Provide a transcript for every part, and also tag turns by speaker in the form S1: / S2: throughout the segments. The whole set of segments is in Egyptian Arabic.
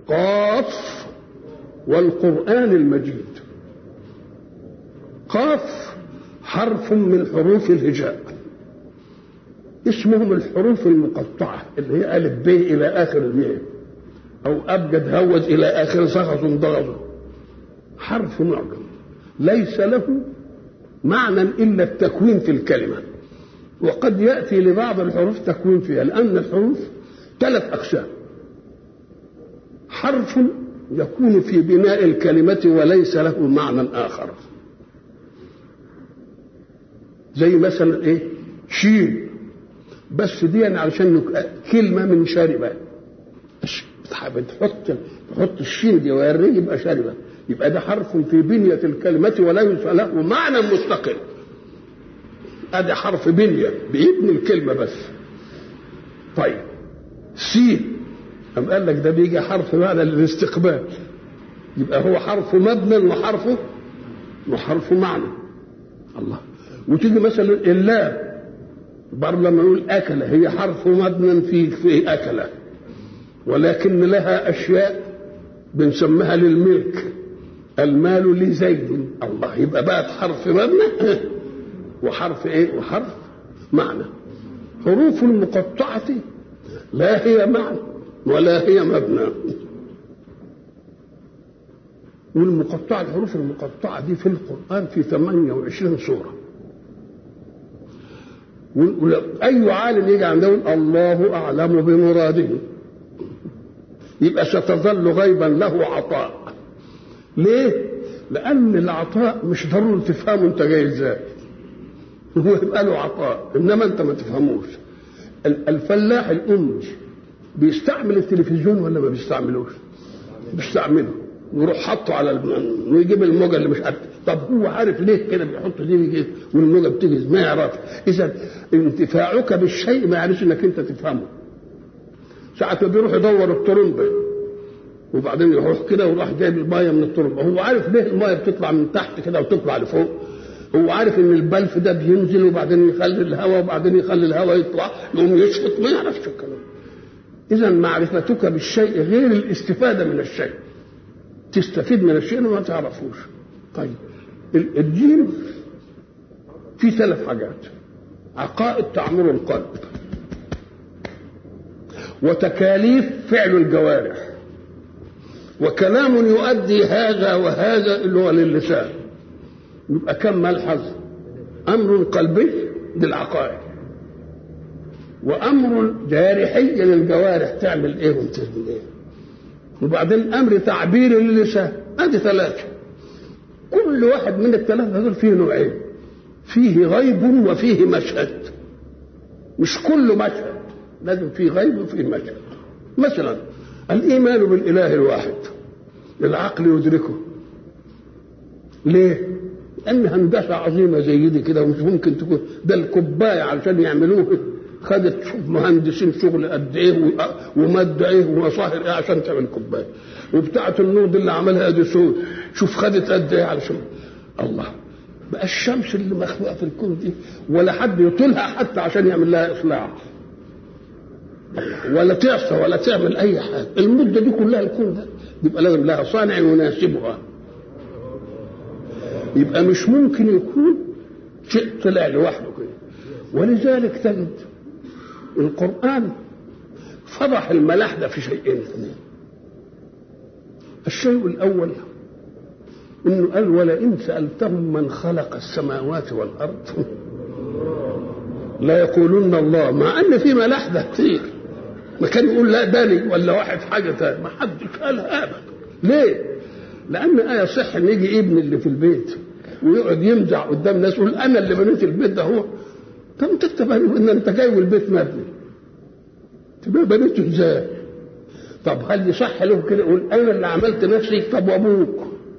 S1: قاف والقرآن المجيد قاف حرف من حروف الهجاء اسمهم الحروف المقطعة اللي هي ألف ب إلى آخر الميم أو أبجد هوز إلى آخر صخص ضغط حرف معجم ليس له معنى إلا التكوين في الكلمة وقد يأتي لبعض الحروف تكوين فيها لأن الحروف ثلاث أقسام حرف يكون في بناء الكلمة وليس له معنى آخر زي مثلا ايه شين بس دي يعني علشان كلمة من شاربة بتحط تحط الشين دي ويري يبقى شاربة يبقى ده حرف في بنية الكلمة وليس له معنى مستقل ادي حرف بنية بيبني الكلمة بس طيب سين أم قال لك ده بيجي حرف معنى للاستقبال يبقى هو حرف مبنى وحرفه وحرف معنى الله وتيجي مثلا اللام برضه لما نقول أكل هي حرف مبنى في في أكل ولكن لها أشياء بنسميها للملك المال لزيد الله يبقى بقت حرف مبنى وحرف ايه وحرف معنى حروف المقطعة لا هي معنى ولا هي مبنى والمقطعة الحروف المقطعة دي في القرآن في 28 سورة أي عالم يجي عنده الله أعلم بمراده يبقى ستظل غيبا له عطاء ليه؟ لأن العطاء مش ضروري تفهمه أنت جاي إزاي هو يبقى له عطاء إنما أنت ما تفهموش الفلاح الأمي بيستعمل التلفزيون ولا ما بيستعملوش؟ بيستعمله ويروح حاطه على الم... ويجيب الموجه اللي مش عارف طب هو عارف ليه كده بيحط دي بيجي والموجه بتيجي ما يعرف اذا انتفاعك بالشيء ما يعرفش انك انت تفهمه ساعة ما بيروح يدور الطرمبة وبعدين يروح كده وراح جايب المايه من الطرمبة هو عارف ليه المايه بتطلع من تحت كده وتطلع لفوق هو عارف ان البلف ده بينزل وبعدين يخلي الهواء وبعدين يخلي الهواء يطلع يقوم يشفط ما يعرفش الكلام اذا معرفتك بالشيء غير الاستفاده من الشيء تستفيد من الشيء ما تعرفوش طيب الدين في ثلاث حاجات عقائد تعمر القلب وتكاليف فعل الجوارح وكلام يؤدي هذا وهذا اللي هو للسان يبقى كم ملحظ امر قلبي للعقائد وامر جارحي للجوارح تعمل ايه وتعمل ايه وبعدين امر تعبيري للسان ادي ثلاثه كل واحد من الثلاثه دول فيه نوعين فيه غيب وفيه مشهد مش كله مشهد لازم فيه غيب وفيه مشهد مثلا الايمان بالاله الواحد العقل يدركه ليه لان هندسه عظيمه زي دي كده ومش ممكن تكون ده الكوبايه علشان يعملوه خدت شوف مهندسين شغل قد ايه وماده ايه ومصاهر ايه عشان تعمل كوبايه وبتاعه النور دي اللي عملها اديسون شوف خدت قد ايه علشان الله بقى الشمس اللي مخلوقه في الكون دي ولا حد يطولها حتى عشان يعمل لها اصلاح ولا تعصى ولا تعمل اي حاجه المده دي كلها الكون ده يبقى لازم لها صانع يناسبها يبقى مش ممكن يكون شيء طلع لوحده كده ولذلك تجد القرآن فضح الملاحدة في شيئين اثنين الشيء الأول إنه قال ولئن سألتهم من خلق السماوات والأرض لا يقولون الله مع أن في ملاحدة كتير ما كان يقول لا داني ولا واحد حاجة تاني ما حدش قالها أبدا ليه؟ لأن آية صح إن يجي ابن اللي في البيت ويقعد يمزع قدام الناس يقول أنا اللي بنيت البيت ده هو طب انت تفهم ان انت جاي والبيت مبني تبقى بنيته ازاي طب هل يصح له كده يقول انا اللي عملت نفسي طب وابوك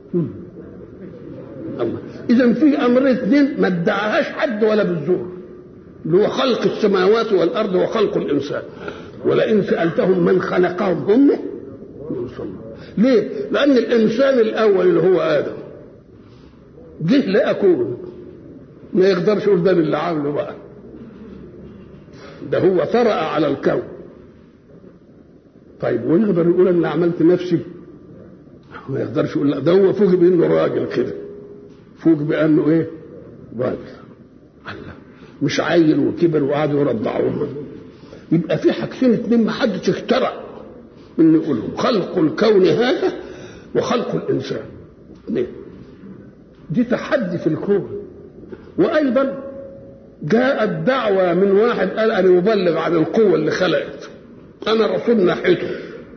S1: اذا في امر اثنين ما ادعاهاش حد ولا بالزور اللي هو خلق السماوات والارض وخلق الانسان ولئن سالتهم من خلقهم هم ليه؟ لان الانسان الاول اللي هو ادم جه لا اكون ما يقدرش يقول ده اللي عامله بقى ده هو طرأ على الكون طيب ويقدر يقول انا عملت نفسي ما يقدرش يقول لا ده هو فوق بانه راجل كده فوق بانه ايه راجل الله مش عيل وكبر وقعدوا يرضعوه يبقى في حاجتين اتنين ما حدش اخترع من يقولهم خلق الكون هذا وخلق الانسان اثنين دي تحدي في الكون وايضا جاءت دعوه من واحد قال انا مبلغ عن القوه اللي خلقت انا رسول ناحيته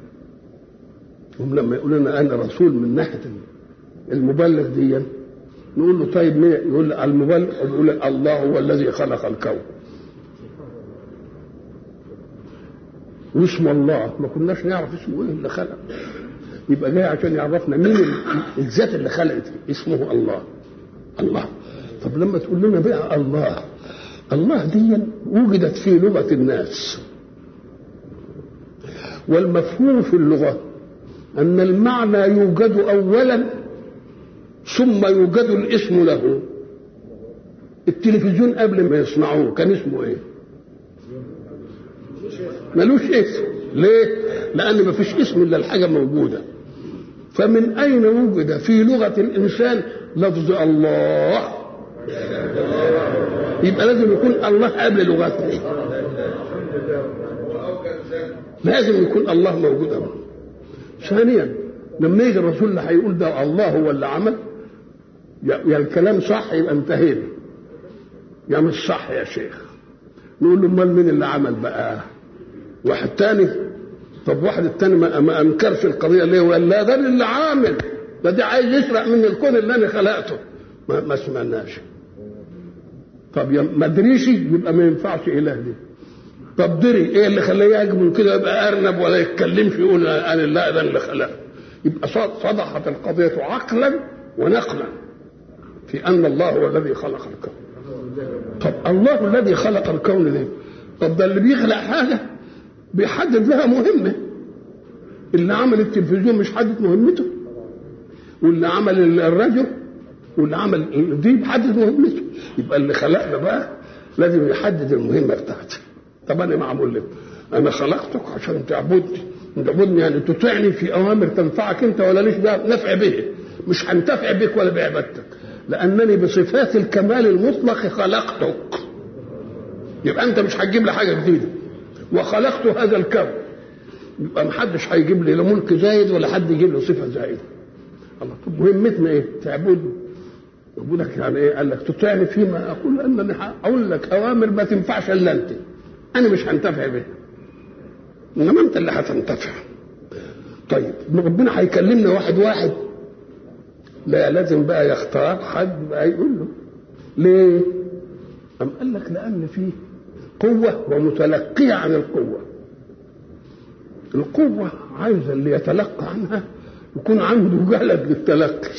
S1: هم لما يقول لنا انا رسول من ناحيه المبلغ دي نقول له طيب مين يقول المبلغ يقول الله هو الذي خلق الكون واسم الله ما كناش نعرف اسمه ايه اللي خلق يبقى جاي عشان يعرفنا مين الذات اللي خلقت اسمه الله الله طب لما تقول لنا بقى الله الله دي وجدت في لغة الناس والمفهوم في اللغة أن المعنى يوجد أولا ثم يوجد الاسم له التلفزيون قبل ما يصنعوه كان اسمه ايه ملوش اسم ليه لان ما فيش اسم الا الحاجه موجوده فمن اين وجد في لغه الانسان لفظ الله يبقى لازم يكون الله قبل لغتنا لازم يكون الله موجود قبل ثانيا لما يجي الرسول اللي هيقول ده الله هو اللي عمل يا الكلام صح يبقى انتهينا يا مش صح يا شيخ نقول له امال مين اللي عمل بقى واحد تاني طب واحد التاني ما, ما انكرش القضيه ليه وقال لا ده اللي عامل ده دي عايز يسرق من الكون اللي انا خلقته ما, ما سمعناش طب ما ادريش يبقى ما ينفعش اله دي طب دري ايه اللي خلاه يهاجم كده يبقى ارنب ولا يتكلمش يقول انا لا ده اللي خلقه يبقى صدحت القضيه عقلا ونقلا في ان الله هو الذي خلق الكون طب الله الذي خلق الكون ده طب ده اللي بيخلق حاجه بيحدد لها مهمه اللي عمل التلفزيون مش حدد مهمته واللي عمل الراديو واللي عمل دي بيحدد مهمته يبقى اللي خلقنا بقى لازم يحدد المهمه بتاعتي طب انا معمول لك انا خلقتك عشان تعبدني تعبدني يعني تطيعني في اوامر تنفعك انت ولا ليش نفع به مش هنتفع بك ولا بعبادتك لانني بصفات الكمال المطلق خلقتك يبقى انت مش هتجيب لي حاجه جديده وخلقت هذا الكون يبقى محدش هيجيب لي لا ملك زايد ولا حد يجيب له صفه زايده الله طب مهمتنا ايه؟ تعبدني يقول يعني ايه؟ قال لك تطيعني فيما اقول انني هقول لك اوامر ما تنفعش الا انت انا مش هنتفع بها انما انت اللي هتنتفع طيب ربنا هيكلمنا واحد واحد لا لازم بقى يختار حد بقى يقول له ليه؟ أم قال لك لأن فيه قوة ومتلقية عن القوة القوة عايزة اللي يتلقى عنها يكون عنده جلد للتلقي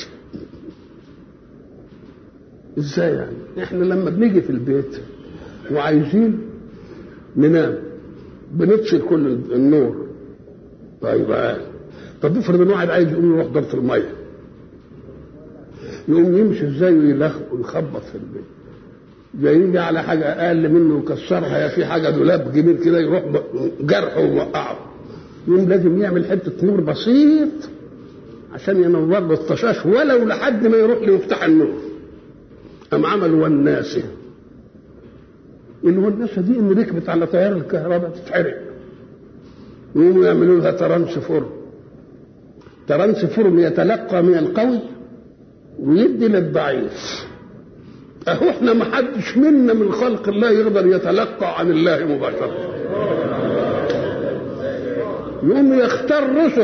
S1: ازاي يعني احنا لما بنيجي في البيت وعايزين ننام بنفصل كل النور طيب طب افرض ان واحد عايز يقوم يروح دورة الميه يقوم يمشي ازاي ويخبط في البيت جايين على حاجه اقل منه يكسرها يا في حاجه دولاب جميل كده يروح جرحه ووقعه يقوم لازم يعمل حته نور بسيط عشان ينور له الطشاش ولو لحد ما يروح لمفتاح النور قام عملوا والناسه الوناسه دي ان ركبت على تيار الكهرباء تتحرق يقوموا يعملوا لها ترانسفورم ترانسفورم يتلقى من القوي ويدي للضعيف اهو احنا ما حدش منا من خلق الله يقدر يتلقى عن الله مباشرة يقوم يختار رسل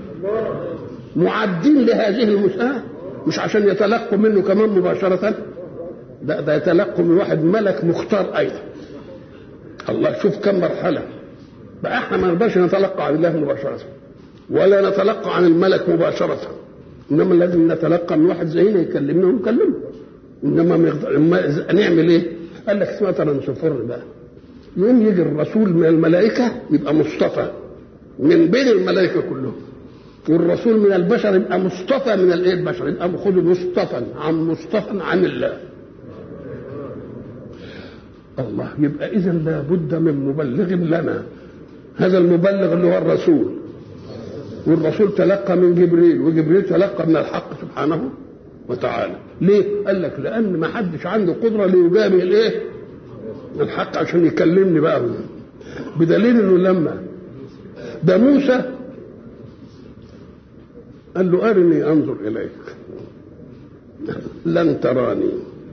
S1: معدين لهذه المساءة مش عشان يتلقوا منه كمان مباشرة ده ده يتلقوا من واحد ملك مختار أيضا الله شوف كم مرحلة بقى احنا ما نقدرش نتلقى عن الله مباشرة ولا نتلقى عن الملك مباشرة انما لازم نتلقى من واحد زينا يكلمنا ونكلمه انما مقدر... نعمل ايه؟ قال لك اسمها ترانسفور بقى يوم يجي الرسول من الملائكه يبقى مصطفى من بين الملائكه كلهم والرسول من البشر يبقى مصطفى من الايه البشر يبقى خذ مصطفى عن مصطفى عن الله الله يبقى اذا لابد من مبلغ لنا هذا المبلغ اللي هو الرسول والرسول تلقى من جبريل وجبريل تلقى من الحق سبحانه وتعالى ليه قال لك لان ما حدش عنده قدره ليجابه الايه الحق عشان يكلمني بقى بدليل انه لما ده موسى قال له ارني انظر اليك لن تراني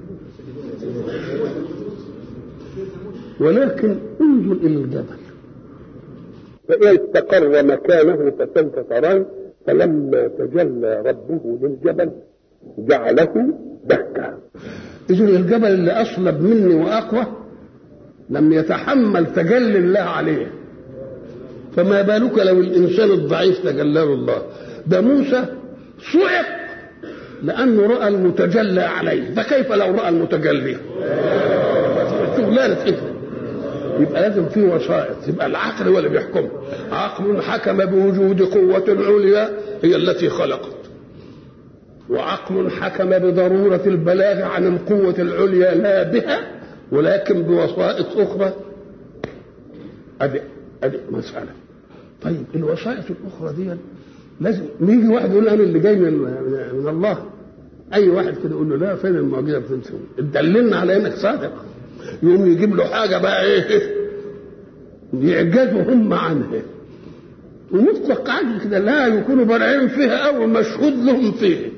S1: ولكن انظر الى الجبل فإن استقر مكانه فسوف تراني فلما تجلى ربه للجبل جعله دكا إذن الجبل اللي أصلب مني وأقوى لم يتحمل تجلي الله عليه فما بالك لو الإنسان الضعيف تجلاه الله ده موسى صعق لأنه رأى المتجلى عليه فكيف لو رأى المتجلي شغلانة إيه يبقى لازم في وسائط يبقى العقل هو اللي بيحكم عقل حكم بوجود قوة عليا هي التي خلقت وعقل حكم بضرورة البلاغ عن القوة العليا لا بها ولكن بوسائط أخرى أدي أدي مسألة طيب الوسائط الأخرى دي لازم يجي واحد يقول أنا اللي جاي من, من الله أي واحد كده يقول له لا فين المعجزة بتنسى دللنا على إنك صادق يقوم يجيب له حاجة بقى إيه يعجزوا هم عنها ومطلق عجز كده لا يكونوا بارعين فيها أو مشهود لهم فيه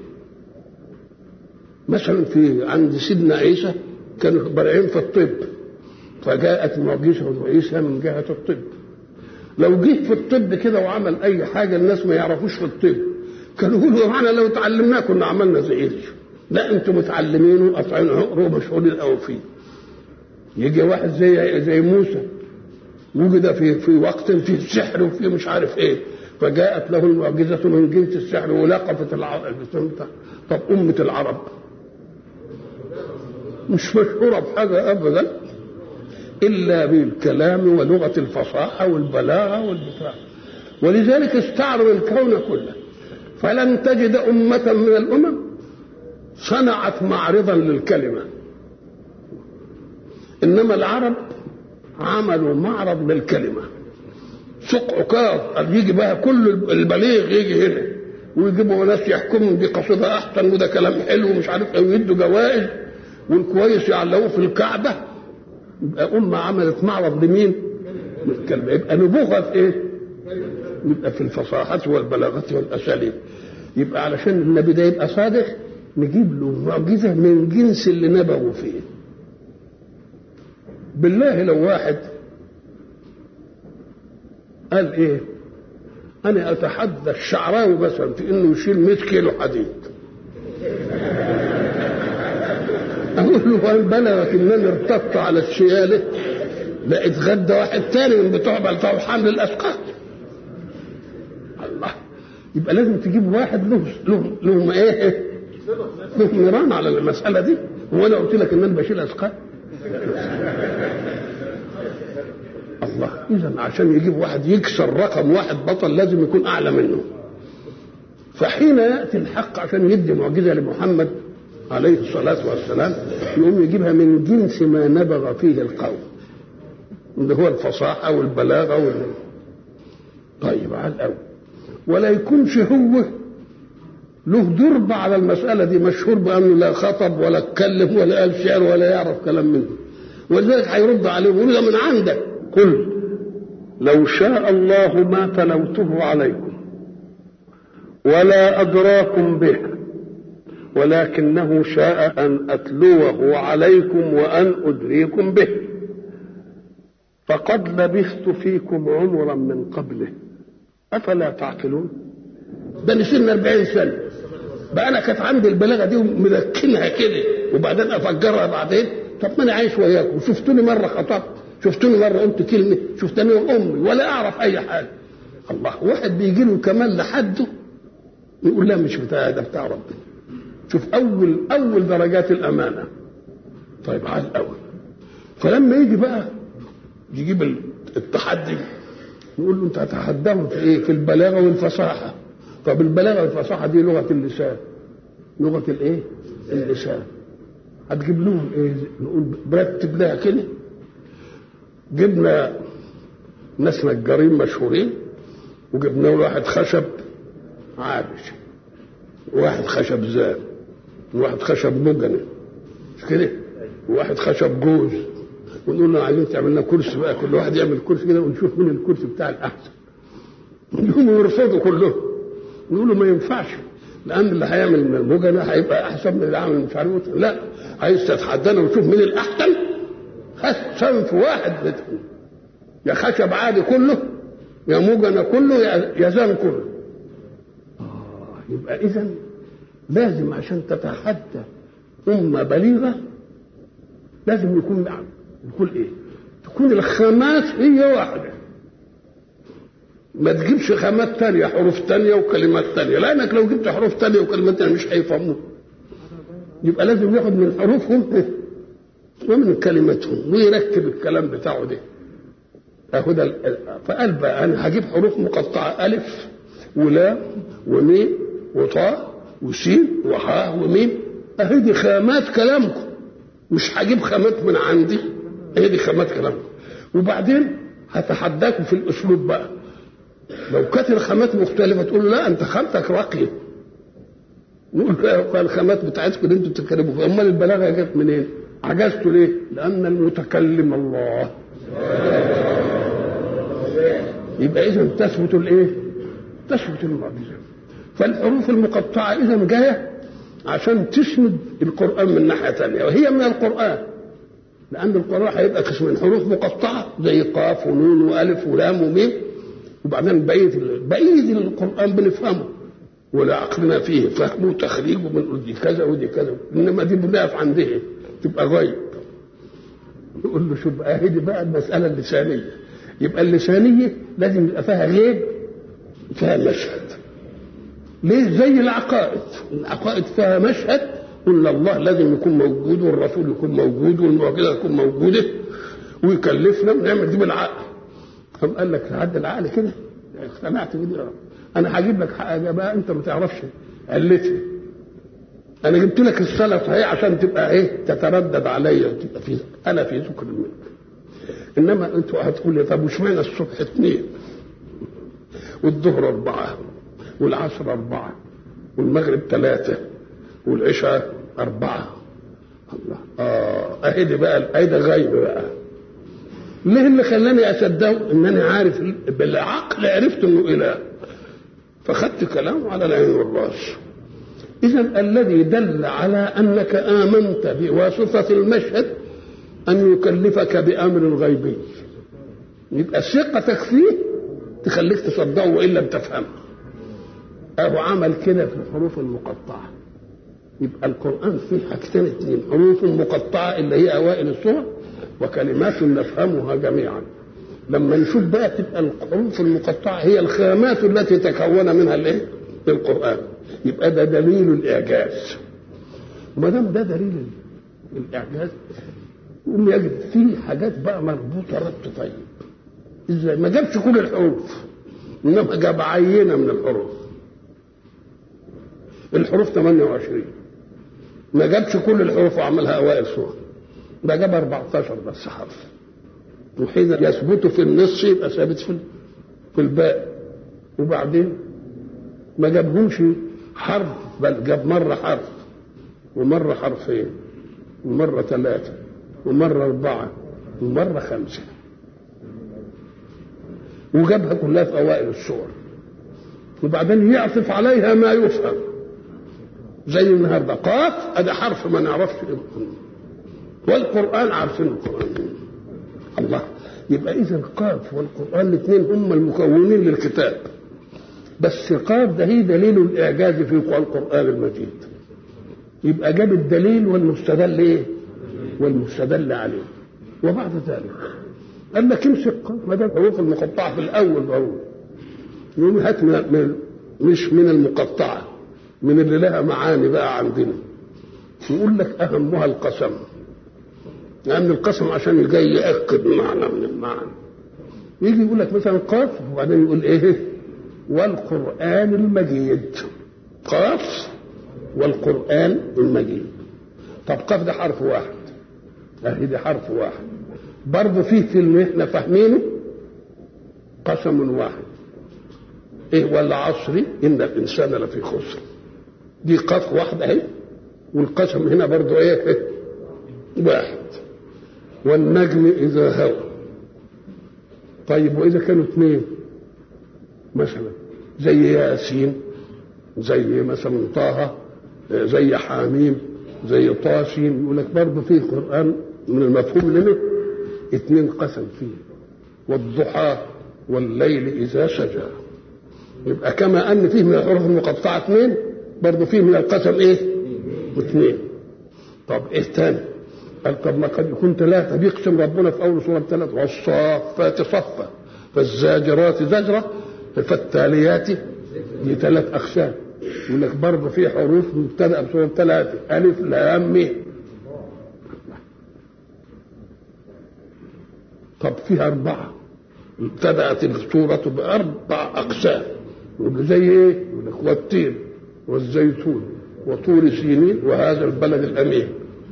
S1: مثلا في عند سيدنا عيسى كانوا بارعين في الطب فجاءت معجزة عيسى من جهة الطب لو جه في الطب كده وعمل أي حاجة الناس ما يعرفوش في الطب كانوا يقولوا معنا لو اتعلمناه كنا عملنا زي ايش لا انتم متعلمين وقاطعين عقر ومشغولين قوي فيه يجي واحد زي زي موسى وجد في في وقت فيه سحر وفيه مش عارف ايه فجاءت له المعجزة من جنس السحر ولقفت العرب طب أمة العرب مش مشهورة بحاجة أبدا إلا بالكلام ولغة الفصاحة والبلاغة والبتاع ولذلك استعرض الكون كله فلن تجد أمة من الأمم صنعت معرضا للكلمة إنما العرب عملوا معرض للكلمة سوق عكاظ يجي بقى كل البليغ يجي هنا ويجيبوا ناس يحكموا دي قصيدة أحسن وده كلام حلو ومش عارف إيه ويدوا جوائز والكويس يعلقوه في الكعبة يبقى أمة عملت معرض لمين؟ للكلمة يبقى نبوغة في إيه؟ يبقى في الفصاحة والبلاغة والأساليب يبقى علشان النبي ده يبقى صادق نجيب له معجزة من جنس اللي نبغوا فيه بالله لو واحد قال ايه انا اتحدى الشعراوي مثلا في انه يشيل 100 كيلو حديد اقول له هل بلغك انني ارتدت على الشياله لا اتغدى واحد تاني من بتوع بتوع حمل الاثقال الله يبقى لازم تجيب واحد له له له ايه له نيران على المساله دي هو انا قلت لك ان انا بشيل اثقال الله اذا عشان يجيب واحد يكسر رقم واحد بطل لازم يكون اعلى منه فحين ياتي الحق عشان يدي معجزه لمحمد عليه الصلاه والسلام يقوم يجيبها من جنس ما نبغ فيه القوم اللي هو الفصاحه والبلاغه وال... طيب على الاول ولا يكونش هو له درب على المسألة دي مشهور بأنه لا خطب ولا اتكلم ولا قال شعر ولا يعرف كلام منه ولذلك هيرد عليهم يقول ده من عندك قل لو شاء الله ما تلوته عليكم ولا أدراكم به ولكنه شاء أن أتلوه عليكم وأن أدريكم به فقد لبثت فيكم عمرا من قبله أفلا تعقلون ده نسينا 40 سنة بقى أنا كانت عندي البلاغة دي وملكنها كده وبعدين أفجرها بعدين طب ما أنا عايش وياكم شفتوني مرة خطبت شفتوني مرة قلت كلمة شفتني أمي ولا أعرف أي حاجة الله واحد بيجي له كمان لحده يقول لا مش بتاع ده بتاع ربنا شوف أول أول درجات الأمانة طيب على الأول فلما يجي بقى يجيب التحدي يقول له انت هتحداهم في ايه؟ في البلاغه والفصاحه. طب البلاغه والفصاحه دي لغه اللسان. لغه الايه؟ اللسان. هتجيب لهم ايه؟ نقول برتب لها كده. جبنا ناس نجارين مشهورين وجبنا له واحد خشب عابش واحد خشب زان وواحد خشب مجنة مش كده وواحد خشب جوز ونقول له عايزين تعمل لنا كرسي بقى كل واحد يعمل كرسي كده ونشوف مين الكرسي بتاع الاحسن يقوموا يرفضوا كلهم نقول له ما ينفعش لان اللي هيعمل من المجنة هيبقى احسن من اللي عامل مش عارف لا عايز تتحدانا ونشوف مين الاحسن خد صنف واحد بدهم يا خشب عادي كله يا مجنة كله يا زان كله آه يبقى اذا لازم عشان تتحدى أمة بليغة لازم يكون يكون إيه؟ تكون الخامات هي واحدة ما تجيبش خامات تانية حروف تانية وكلمات تانية لأنك لو جبت حروف تانية وكلمات تانية مش هيفهموك يبقى لازم ياخد من حروفهم ومن كلماتهم ويركب الكلام بتاعه ده اخد فقال بقى انا هجيب حروف مقطعه الف ولام وميم وطاء وسين وحاء وميم اهي دي خامات كلامكم مش هجيب خامات من عندي اهي دي خامات كلامكم وبعدين هتحداكم في الاسلوب بقى لو كانت الخامات مختلفه تقول لا انت خامتك راقيه نقول لا الخامات بتاعتكم اللي انتوا بتتكلموا فيها امال البلاغه جت منين؟ عجزتوا ليه؟ لان المتكلم الله يبقى اذا تثبت الايه؟ تثبت المعجزه فالحروف المقطعه اذا جايه عشان تسند القران من ناحيه ثانيه وهي من القران لان القران هيبقى قسمين حروف مقطعه زي قاف ونون والف ولام وميم وبعدين بقيه بقيه القران بنفهمه ولا عقلنا فيه فهم وتخريج وبنقول دي كذا ودي كذا انما دي بنقف عندها تبقى غيب يقول له شوف اهي دي بقى المساله اللسانيه يبقى اللسانيه لازم يبقى فيها غيب فيها مشهد ليه زي العقائد العقائد فيها مشهد قلنا الله لازم يكون موجود والرسول يكون موجود والمعجزه تكون موجوده ويكلفنا ونعمل دي بالعقل قام قال لك عد العقل كده اقتنعت بدي انا هجيب لك حاجه بقى انت ما تعرفش علتها انا جبت لك الصلاه صحيح عشان تبقى ايه تتردد عليا وتبقى في انا في ذكر منك انما انتوا هتقول لي طب واشمعنى الصبح اثنين والظهر اربعه والعصر اربعه والمغرب ثلاثه والعشاء اربعه الله اه اهي دي بقى اهي ده غيب بقى ليه اللي خلاني اصدقه ان انا عارف بالعقل عرفت انه اله فخدت كلامه على العين والراس اذا الذي دل على انك امنت بواسطه المشهد ان يكلفك بامر غيبي يبقى ثقتك فيه تخليك تصدقه وان لم تفهمه اهو عمل كده في الحروف المقطعه يبقى القران فيه حاجتين اثنين حروف مقطعه اللي هي اوائل السور وكلمات نفهمها جميعا لما نشوف بقى تبقى الحروف المقطعه هي الخامات التي تكون منها الايه؟ القران يبقى ده دليل الاعجاز ما دام ده دليل الاعجاز يقوم يجد فيه حاجات بقى مربوطه ربط طيب ازاي ما جابش كل الحروف انما جاب عينه من الحروف الحروف 28 ما جابش كل الحروف وعملها اوائل صور ده جاب 14 بس حرف وحين يثبت في النص يبقى ثابت في في الباقي وبعدين ما جابهمش حرف بل جاب مرة حرف ومرة حرفين ومرة ثلاثة ومرة أربعة ومرة خمسة وجابها كلها في أوائل السور وبعدين يعطف عليها ما يفهم زي النهارده قاف ادي حرف ما نعرفش والقرآن عارفين القرآن الله يبقى إذا قاف والقرآن الاثنين هم المكونين للكتاب بس قاف ده هي دليل الإعجاز في القرآن المجيد يبقى جاب الدليل والمستدل إيه؟ والمستدل عليه وبعد ذلك قال لك امسك قاف ما دام الحروف المقطعة في الأول ضروري يقوم هات من مش من المقطعة من اللي لها معاني بقى عندنا يقول لك أهمها القسم لأن القسم عشان جاي يأكد معنى من المعنى يجي يقول لك مثلا قاف وبعدين يقول إيه والقرآن المجيد قاف والقرآن المجيد طب قاف ده حرف واحد أهي ده حرف واحد برضه فيه في اللي احنا فاهمينه قسم واحد ايه والعصر ان الانسان لفي خسر دي قاف واحده اهي والقسم هنا برضو ايه واحد والنجم اذا هوى طيب واذا كانوا اثنين مثلا زي ياسين زي مثلا طه زي حاميم زي طاسين يقول لك برضه في قران من المفهوم لنا اثنين قسم فيه والضحى والليل اذا سجى يبقى كما ان فيه من الحروف المقطعه اثنين برضه فيه من القسم ايه؟ اثنين طب ايه تاني؟ قال طب ما قد يكون ثلاثه بيقسم ربنا في اول سوره ثلاثه والصافات صفا فالزاجرات زجره فالتاليات دي ثلاث اقسام يقول لك برضه في حروف مبتدا بسوره ثلاثه الف لام ميم طب فيها اربعه ابتدات السوره باربع اقسام يقول زي ايه؟ يقول لك والتين والزيتون وطور سينين وهذا البلد الامين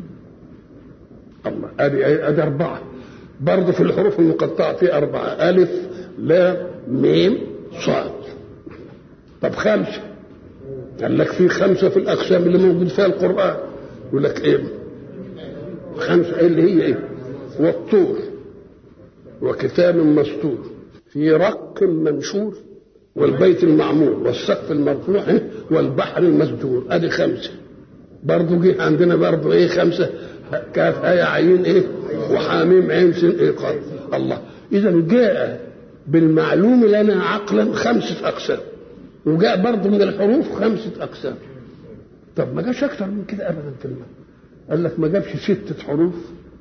S1: الله ادي ادي اربعه برضه في الحروف المقطعه في اربعه الف لام ميم صاد طب خمسه قال لك في خمسه في الاقسام اللي موجود فيها القران يقول لك ايه خمسه ايه اللي هي ايه والطور وكتاب مسطور في رق منشور والبيت المعمور والسقف المرفوع والبحر المسجور ادي خمسه برضه جه عندنا برضه ايه خمسه كاف آية عين ايه وحاميم عين سين ايه قال الله اذا جاء بالمعلوم لنا عقلا خمسه اقسام وجاء برضه من الحروف خمسه اقسام طب ما جاش اكثر من كده ابدا في المعنى قال لك ما جابش ستة حروف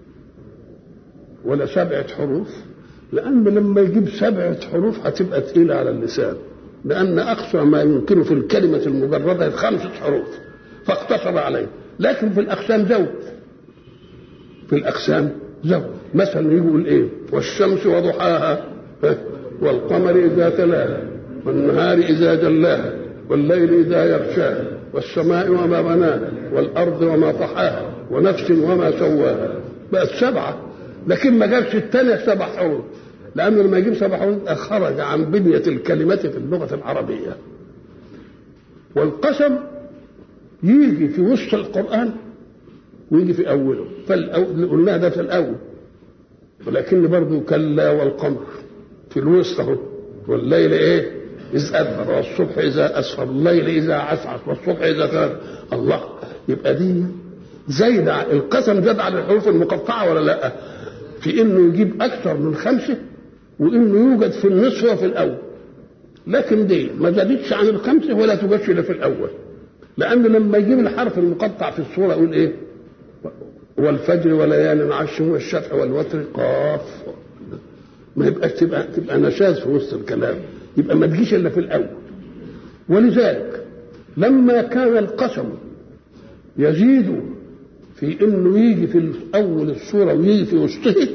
S1: ولا سبعة حروف لأن لما يجيب سبعة حروف هتبقى تقيلة على اللسان لأن أقصى ما يمكن في الكلمة المجردة خمسة حروف فاقتصر عليه لكن في الأقسام زود في الأقسام زود مثلا يقول إيه والشمس وضحاها والقمر إذا تلاها والنهار إذا جلاها والليل إذا يغشاها والسماء وما بناها والأرض وما طحاها ونفس وما سواها بقت سبعة لكن ما جابش الثانية سبع حروف لأنه لما يجيب سبع حروف خرج عن بنية الكلمة في اللغة العربية والقسم يجي في وسط القرآن ويجي في أوله فاللي قلناه ده في الأول ولكن برضه كلا والقمر في الوسط اهو والليل ايه إذ أدبر والصبح إذا أسفر الليل إذا عسعس والصبح إذا كان الله يبقى دي زايد القسم زاد على الحروف المقطعة ولا لا في إنه يجيب أكثر من خمسة وإنه يوجد في النصف وفي الأول لكن دي ما زادتش عن الخمسة ولا توجدش إلا في الأول لأن لما يجيب الحرف المقطع في الصورة يقول إيه والفجر وليال عشر والشفع والوتر قاف ما يبقاش تبقى تبقى نشاز في وسط الكلام يبقى ما تجيش الا في الاول ولذلك لما كان القسم يزيد في انه يجي في اول السوره ويجي في وسطه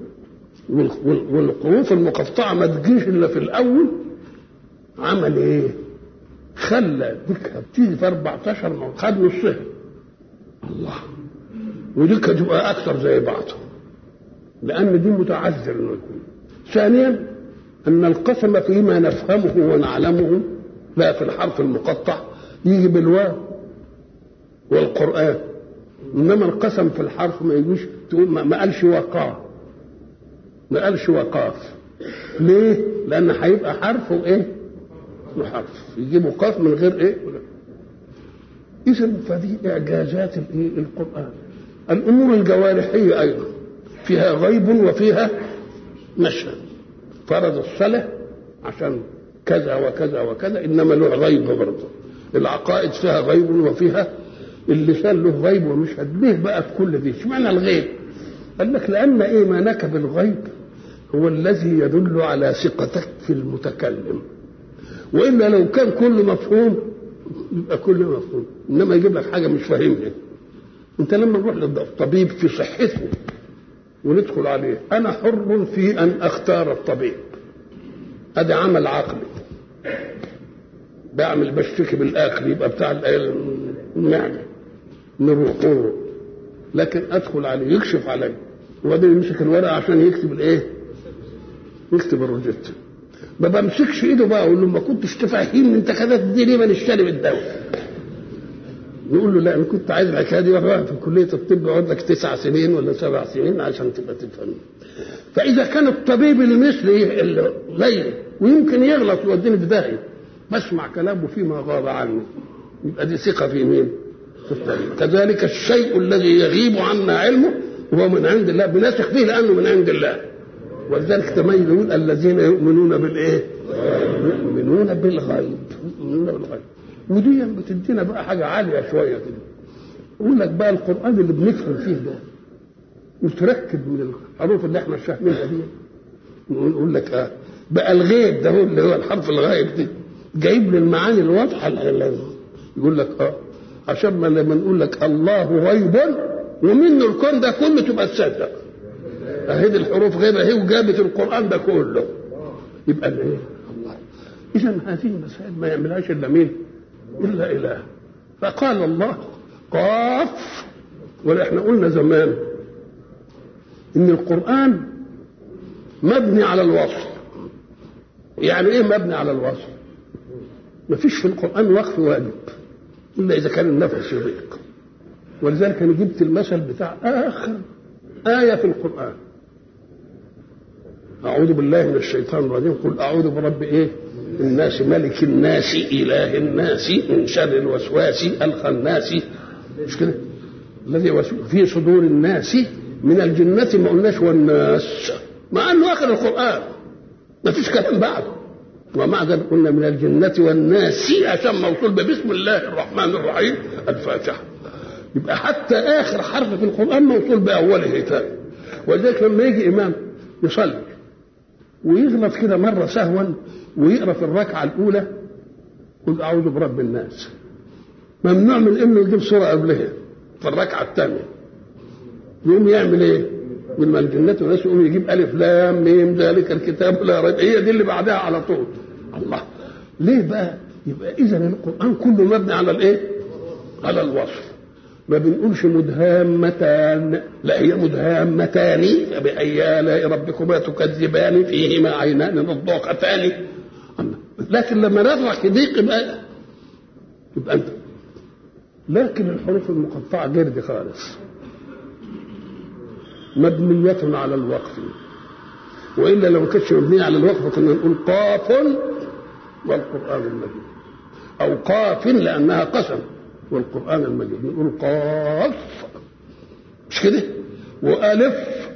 S1: والحروف المقطعه ما تجيش الا في الاول عمل ايه؟ خلى ديكها بتيجي في 14 موضع خد نصها الله وديكها تبقى اكثر زي بعضها لان دي متعذر انه يكون ثانيا ان القسم فيما نفهمه ونعلمه لا في الحرف المقطع يجي بالواو والقران انما القسم في الحرف ما يجيش تقول ما قالش وقاف ما قالش وقاف ليه؟ لان هيبقى حرف وايه؟ وحرف يجيبوا قاف من غير ايه؟ اذا فدي اعجازات الايه؟ القران الامور الجوارحيه ايضا فيها غيب وفيها مشهد فرض الصلاة عشان كذا وكذا وكذا إنما له غيب برضه العقائد فيها غيب وفيها اللسان له غيب ومشهد ليه بقى في كل دي اشمعنى الغيب قال لك لأن إيمانك بالغيب هو الذي يدل على ثقتك في المتكلم وإلا لو كان كل مفهوم يبقى كل مفهوم إنما يجيب لك حاجة مش فاهمها أنت لما نروح للطبيب في صحته وندخل عليه انا حر في ان اختار الطبيب ادي عمل عقلي بعمل بشتكي بالاكل يبقى بتاع المعده نروح نروح لكن ادخل عليه يكشف علي وبعدين يمسك الورقه عشان يكتب الايه؟ يكتب الروجيت ما بمسكش ايده بقى اقول له ما كنتش تفهمني انت خدت دي ليه ما نشتري الدواء نقول له لا انا كنت عايز الحكايه دي واحد في كليه الطب يقعد لك تسع سنين ولا سبع سنين عشان تبقى تفهم فاذا كان الطبيب المثلي اللي زي ويمكن يغلط ويوديني في داهيه بسمع كلامه فيما غاب عني يبقى دي ثقه في مين؟ في الطبيب كذلك الشيء الذي يغيب عنا علمه هو من عند الله بنثق فيه لانه من عند الله ولذلك تميز يقول الذين يؤمنون بالايه؟ يؤمنون بالغيب يؤمنون بالغيب ودي بتدينا بقى حاجه عاليه شويه كده يقول لك بقى القران اللي بنفهم فيه ده متركب من الحروف اللي احنا فاهمينها دي نقول لك اه بقى الغيب ده هو اللي هو الحرف الغائب دي جايب لي المعاني الواضحه يقول لك اه عشان ما لما نقول لك الله غيب ومنه الكون ده كله تبقى تصدق اهي دي الحروف غيب اهي وجابت القران ده كله يبقى ايه الله اذا هذه المسائل ما يعملهاش الا مين الا اله فقال الله قاف ولا احنا قلنا زمان ان القران مبني على الوصف يعني ايه مبني على الوصف ما فيش في القران وقف واجب الا اذا كان النفس يضيق ولذلك انا جبت المثل بتاع اخر ايه في القران اعوذ بالله من الشيطان الرجيم قل اعوذ برب ايه الناس ملك الناس اله الناس من شر الوسواس الخناس مش كده الذي في صدور الناس من الجنة ما قلناش والناس مع انه اخر القران ما فيش كلام بعده ومع ذلك قلنا من الجنة والناس عشان موصول بسم الله الرحمن الرحيم الفاتحة يبقى حتى آخر حرف في القرآن موصول بأوله تاني ولذلك لما يجي إمام يصلي ويغلط كده مرة سهوا ويقرأ في الركعة الأولى قل أعوذ برب الناس ممنوع من إنه يجيب سورة قبلها في الركعة الثانية يقوم يعمل إيه؟ من الجنة والناس يقوم يجيب ألف لام ميم ذلك الكتاب لا ريب هي دي اللي بعدها على طول الله ليه بقى؟ يبقى إذا القرآن كله مبني على الإيه؟ على الوصف ما بنقولش مدهامتان لا هي مدهامتان فبأي آلاء ربكما تكذبان فيهما عينان نضاقتان لكن لما نضرك ضيق يبقى يبقى انت لكن الحروف المقطعة غير دي خالص مبنية على الوقف وإلا لو كانتش مبنية على الوقف كنا نقول قاف والقرآن المجيد أو قاف لأنها قسم والقرآن المجيد نقول قاف مش كده وألف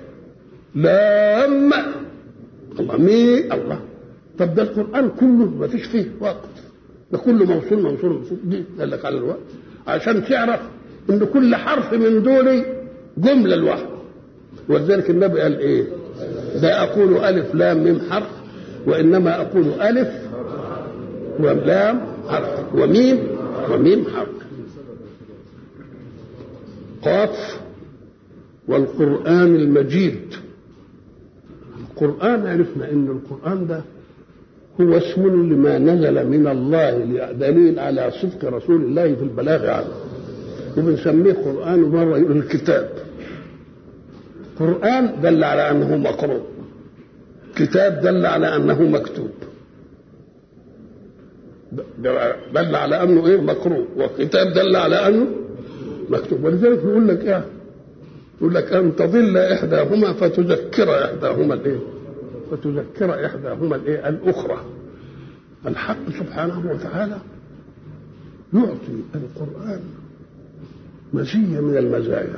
S1: لام الله مي الله طب ده القرآن كله ما فيش فيه وقت ده كله موصول موصول موصول دي قال لك على الوقت عشان تعرف ان كل حرف من دول جملة لوحده ولذلك النبي قال ايه لا اقول الف لام ميم حرف وانما اقول الف ولام حرف وميم وميم حرف قاف والقرآن المجيد القرآن عرفنا ان القرآن ده هو اسم لما نزل من الله دليل على صدق رسول الله في البلاغ عنه وبنسميه قرآن مرة يقول الكتاب قرآن دل على أنه مقروء كتاب دل على أنه مكتوب دل على أنه إيه مقروء وكتاب دل على أنه مكتوب ولذلك يقول لك إيه يقول لك أن تضل إحداهما فتذكر إحداهما الإيه فتذكر إحداهما الإيه الأخرى الحق سبحانه وتعالى يعطي القرآن مزية من المزايا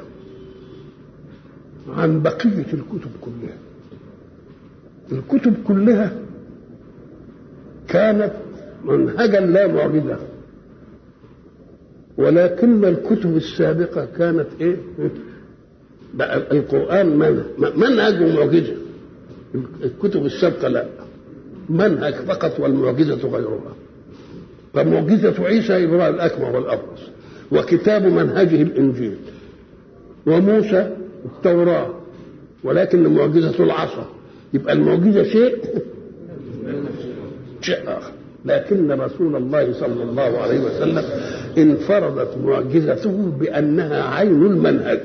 S1: عن بقية الكتب كلها الكتب كلها كانت منهجا لا معجزة ولكن الكتب السابقة كانت ايه بقى القرآن منهج ومعجزة الكتب السابقة لا منهج فقط والمعجزة غيرها فمعجزة عيسى إبراهيم الأكمر والأبرص وكتاب منهجه الإنجيل وموسى التوراة ولكن معجزة العصا يبقى المعجزة شيء شيء آخر لكن رسول الله صلى الله عليه وسلم انفردت معجزته بأنها عين المنهج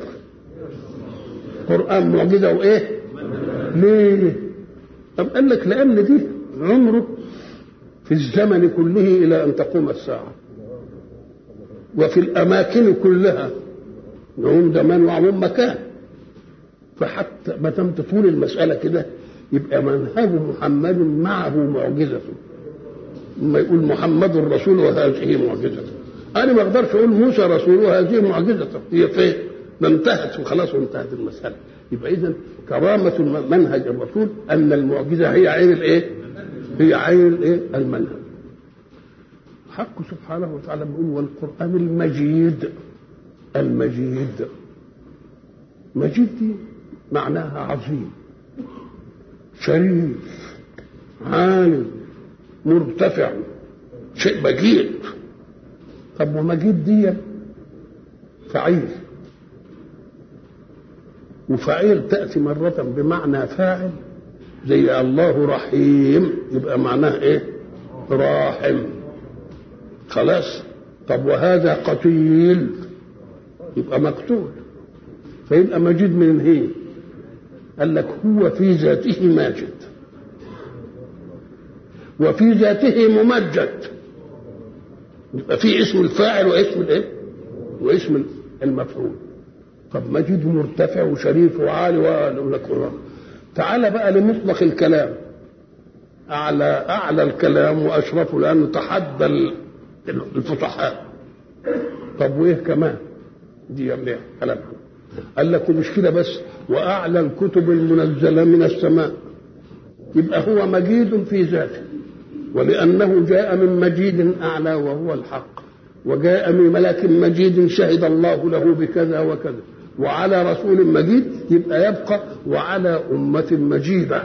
S1: قرآن معجزة وإيه ليه طب قال لك لأن دي عمره في الزمن كله إلى أن تقوم الساعة وفي الأماكن كلها نعوم زمان وعموم مكان فحتى ما دام تطول المسألة كده يبقى منهج محمد معه معجزته لما يقول محمد رسول وهذه معجزته انا ما اقدرش اقول موسى رسول وهذه معجزته هي فين ما انتهت وخلاص وانتهت المساله يبقى اذا كرامه منهج الرسول ان المعجزه هي عين الايه هي عين الايه المنهج حق سبحانه وتعالى بيقول والقران المجيد المجيد مجيد دي معناها عظيم شريف عالم مرتفع شيء مجيد طب ومجيد دي فعيل وفعيل تأتي مرة بمعنى فاعل زي الله رحيم يبقى معناه ايه راحم خلاص طب وهذا قتيل يبقى مقتول فيبقى مجيد من هي قال لك هو في ذاته ماجد وفي ذاته ممجد يبقى في اسم الفاعل واسم الايه واسم المفعول طب مجيد مرتفع وشريف وعالي ويقول لك تعال بقى لمطلق الكلام اعلى اعلى الكلام واشرفه لانه تحدى الفصحاء طب وايه كمان دي يعني كلام قال لك مش كده بس واعلى الكتب المنزله من السماء يبقى هو مجيد في ذاته ولانه جاء من مجيد اعلى وهو الحق وجاء من ملك مجيد شهد الله له بكذا وكذا وعلى رسول مجيد يبقى يبقى وعلى أمة مجيدة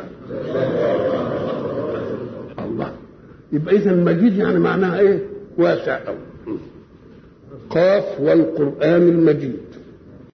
S1: الله يبقى إذا المجيد يعني معناها إيه؟ واسع أوي قاف والقرآن المجيد